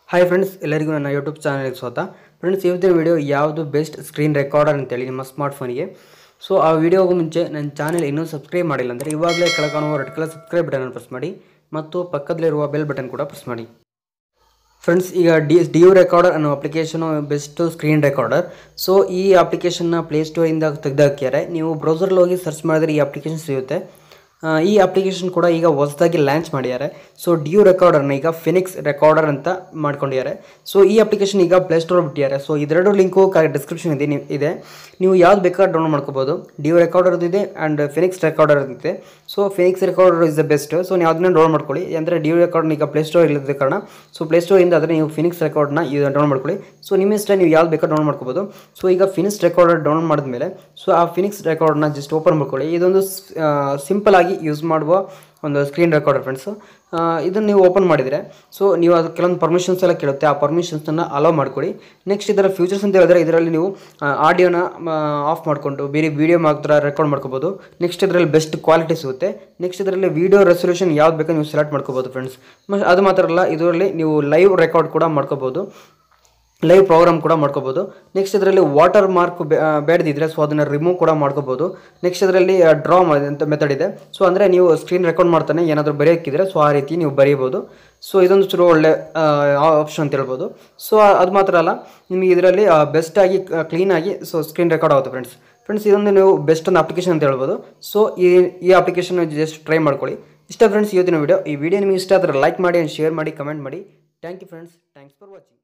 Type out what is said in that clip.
hi friends ಎಲ್ಲರಿಗೂ ನನ್ನ YouTube ಚಾನಲ್ಗೆ ಸ್ವಾಗತ ಫ್ರೆಂಡ್ಸ್ ಇವತ್ತಿನ ವಿಡಿಯೋ ಯಾವುದು ಬೆಸ್ಟ್ ಸ್ಕ್ರೀನ್ ರೆಕಾರ್ಡರ್ ಅಂತೇಳಿ ನಿಮ್ಮ ಸ್ಮಾರ್ಟ್ಫೋನಿಗೆ ಸೊ ಆ ವಿಡಿಯೋಗೂ ಮುಂಚೆ ನನ್ನ ಚಾನಲ್ ಇನ್ನೂ ಸಬ್ಸ್ಕ್ರೈಬ್ ಮಾಡಿಲ್ಲ ಅಂದರೆ ಇವಾಗಲೇ ಕೆಳಕಾಣುವ red colour subscribe button press ಮಾಡಿ ಮತ್ತು ಪಕ್ಕದಲ್ಲಿರುವ ಬೆಲ್ ಬಟನ್ ಕೂಡ ಪ್ರೆಸ್ ಮಾಡಿ ಫ್ರೆಂಡ್ಸ್ ಈಗ ಡಿ ಡಿ ಯು ರೆಕಾರ್ಡರ್ ಅನ್ನೋ application best screen recorder so ಈ ಅಪ್ಲಿಕೇಶನ್ನ ಪ್ಲೇಸ್ಟೋರಿಂದ ತೆಗೆದಾಕ್ಯಾರೆ ನೀವು ಬ್ರೌಸರ್ಲ್ಲಿ ಹೋಗಿ ಸರ್ಚ್ ಮಾಡಿದ್ರೆ ಈ ಅಪ್ಲಿಕೇಶನ್ ಸಿಗುತ್ತೆ ಆ, ಈ ಅಪ್ಲಿಕೇಶನ್ ಕೂಡ ಈಗ ಹೊಸದಾಗಿ ಲಾಂಚ್ ಮಾಡಿದ್ದಾರೆ ಸೊ ಡಿಯು ರೆಕಾರ್ಡರ್ನ ಈಗ ಫಿನಿಕ್ಸ್ ರೆಕಾರ್ಡರ್ ಅಂತ ಮಾಡ್ಕೊಂಡಿದ್ದಾರೆ ಸೊ ಈ ಅಪ್ಲಿಕೇಶನ್ ಈಗ ಪ್ಲೇಸ್ಟೋರ್ ಬಿಟ್ಟಿದ್ದಾರೆ ಸೊ ಇದೆರಡು ಲಿಂಕು ಡಿಸ್ಕ್ರಿಪ್ಷನ್ ಇದೆ ನೀವು ಇದೆ ನೀವು ಯಾವ್ದು ಬೇಕಾದ್ರೆ ಡೌನ್ಲೋಡ್ ಮಾಡ್ಕೋಬೋದು ಡಿಯು ರೆಕಾರ್ಡರ್ದು ಇದೆ ಆ್ಯಂಡ್ ಫಿನಿಕ್ಸ್ ರೆಕಾರ್ಡರ್ ಇದೆ so Phoenix recorder is the best so ನೀವು ಅದನ್ನ ಡೌನ್ಲೋಡ್ ಮಾಡ್ಕೊಳ್ಳಿ ಅಂದರೆ ಡಿಯು ರೆಕಾರ್ಡ್ನ ಈಗ ಪ್ಲೇಸ್ಟೋರ್ ಇಲ್ಲದ ಕಾರಣ ಸೊ ಪ್ಲೇಸ್ಟೋರಿಂದ ಆದರೆ ನೀವು ಫಿನಿಕ್ಸ್ ರೆಕಾರ್ಡ್ನ ಡೌನ್ಲೋಡ್ ಮಾಡ್ಕೊಳ್ಳಿ ಸೊ ನಿಮ್ಮ ಇಷ್ಟ ನೀವು ಯಾವ್ದು ಬೇಕಾದ್ರೆ ಡೌನ್ಲೋಡ್ ಮಾಡ್ಕೋಬೋದು ಸೊ ಈಗ ಫಿನಿಕ್ಸ್ ರೆಕಾರ್ಡರ್ ಡೌನ್ಲೋಡ್ ಮಾಡಿದ್ಮೇಲೆ ಸೊ ಆ ಫಿನಿಕ್ಸ್ ರೆಕಾರ್ಡ್ನ ಜಸ್ಟ್ ಓಪನ್ ಮಾಡ್ಕೊಳ್ಳಿ ಇದೊಂದು ಸಿಂಪಲ್ ಆಗಿ ಯೂಸ್ ಮಾಡುವ ಒಂದು ಸ್ಕ್ರೀನ್ ರೆಕಾರ್ಡರ್ ಫ್ರೆಂಡ್ಸು ಇದನ್ನು ನೀವು ಓಪನ್ ಮಾಡಿದರೆ ಸೊ ನೀವು ಅದು ಕೆಲವೊಂದು ಪರ್ಮಿಷನ್ಸ್ ಎಲ್ಲ ಕೇಳುತ್ತೆ ಆ ಪರ್ಮಿಷನ್ಸನ್ನು ಅಲೋ ಮಾಡ್ಕೊಳ್ಳಿ ನೆಕ್ಸ್ಟ್ ಇದರ ಫ್ಯೂಚರ್ಸ್ ಅಂತ ಹೇಳಿದ್ರೆ ಇದರಲ್ಲಿ ನೀವು ಆಡಿಯೋನ ಆಫ್ ಮಾಡಿಕೊಂಡು ಬೇರೆ ವೀಡಿಯೋ ಮಾತ್ರ ರೆಕಾರ್ಡ್ ಮಾಡ್ಕೋಬೋದು ನೆಕ್ಸ್ಟ್ ಇದರಲ್ಲಿ ಬೆಸ್ಟ್ ಕ್ವಾಲಿಟಿ ಸಿಗುತ್ತೆ ನೆಕ್ಸ್ಟ್ ಇದರಲ್ಲಿ ವೀಡಿಯೋ ರೆಸೊಲ್ಯೂಷನ್ ಯಾವ್ದು ಬೇಕೋ ನೀವು ಸೆಲೆಕ್ಟ್ ಮಾಡ್ಕೋಬೋದು ಫ್ರೆಂಡ್ಸ್ ಅದು ಮಾತ್ರ ಅಲ್ಲ ಇದರಲ್ಲಿ ನೀವು ಲೈವ್ ರೆಕಾರ್ಡ್ ಕೂಡ ಮಾಡ್ಕೋಬೋದು ಲೈವ್ ಪ್ರೋಗ್ರಾಮ್ ಕೂಡ ಮಾಡ್ಕೋಬೋದು ನೆಕ್ಸ್ಟ್ ಇದರಲ್ಲಿ ವಾಟರ್ ಮಾರ್ಕ್ ಬೇಡದಿದ್ರೆ ಸೊ ಅದನ್ನು ರಿಮೂವ್ ಕೂಡ ಮಾಡ್ಕೋಬೋದು ನೆಕ್ಸ್ಟ್ ಇದರಲ್ಲಿ ಡ್ರಾ ಅಂತ ಮೆಥಡ್ ಇದೆ ಸೊ ಅಂದರೆ ನೀವು ಸ್ಕ್ರೀನ್ ರೆಕಾರ್ಡ್ ಮಾಡ್ತಾನೆ ಏನಾದರೂ ಬರೆಯೋಕ್ಕಿದ್ರೆ ಸೊ ಆ ರೀತಿ ನೀವು ಬರೀಬೋದು ಸೊ ಇದೊಂದು ಚೂರು ಒಳ್ಳೆ ಆಪ್ಷನ್ ಅಂತ ಹೇಳ್ಬೋದು ಸೊ ಅದು ಮಾತ್ರ ಅಲ್ಲ ನಿಮಗೆ ಇದರಲ್ಲಿ ಬೆಸ್ಟಾಗಿ ಕ್ಲೀನಾಗಿ ಸೊ ಸ್ಕ್ರೀನ್ ರೆಕಾರ್ಡ್ ಆಗುತ್ತೆ ಫ್ರೆಂಡ್ಸ್ ಫ್ರೆಂಡ್ಸ್ ಇದೊಂದು ನೀವು ಬೆಸ್ಟ್ ಒಂದು ಅಪ್ಲಿಕೇಶನ್ ಅಂತ ಹೇಳ್ಬೋದು ಸೊ ಈ ಈ ಅಪ್ಲಿಕೇಶನ್ ಜಸ್ಟ್ ಟ್ರೈ ಮಾಡ್ಕೊಳ್ಳಿ ಇಷ್ಟ ಫ್ರೆಂಡ್ಸ್ ಇವತ್ತಿನ ವಿಡಿಯೋ ಈ ವಿಡಿಯೋ ನಿಮಗೆ ಇಷ್ಟ ಆದರೆ ಲೈಕ್ ಮಾಡಿ ಆ್ಯಂಡ್ ಶೇರ್ ಮಾಡಿ ಕಮೆಂಟ್ ಮಾಡಿ thank you friends thanks for watching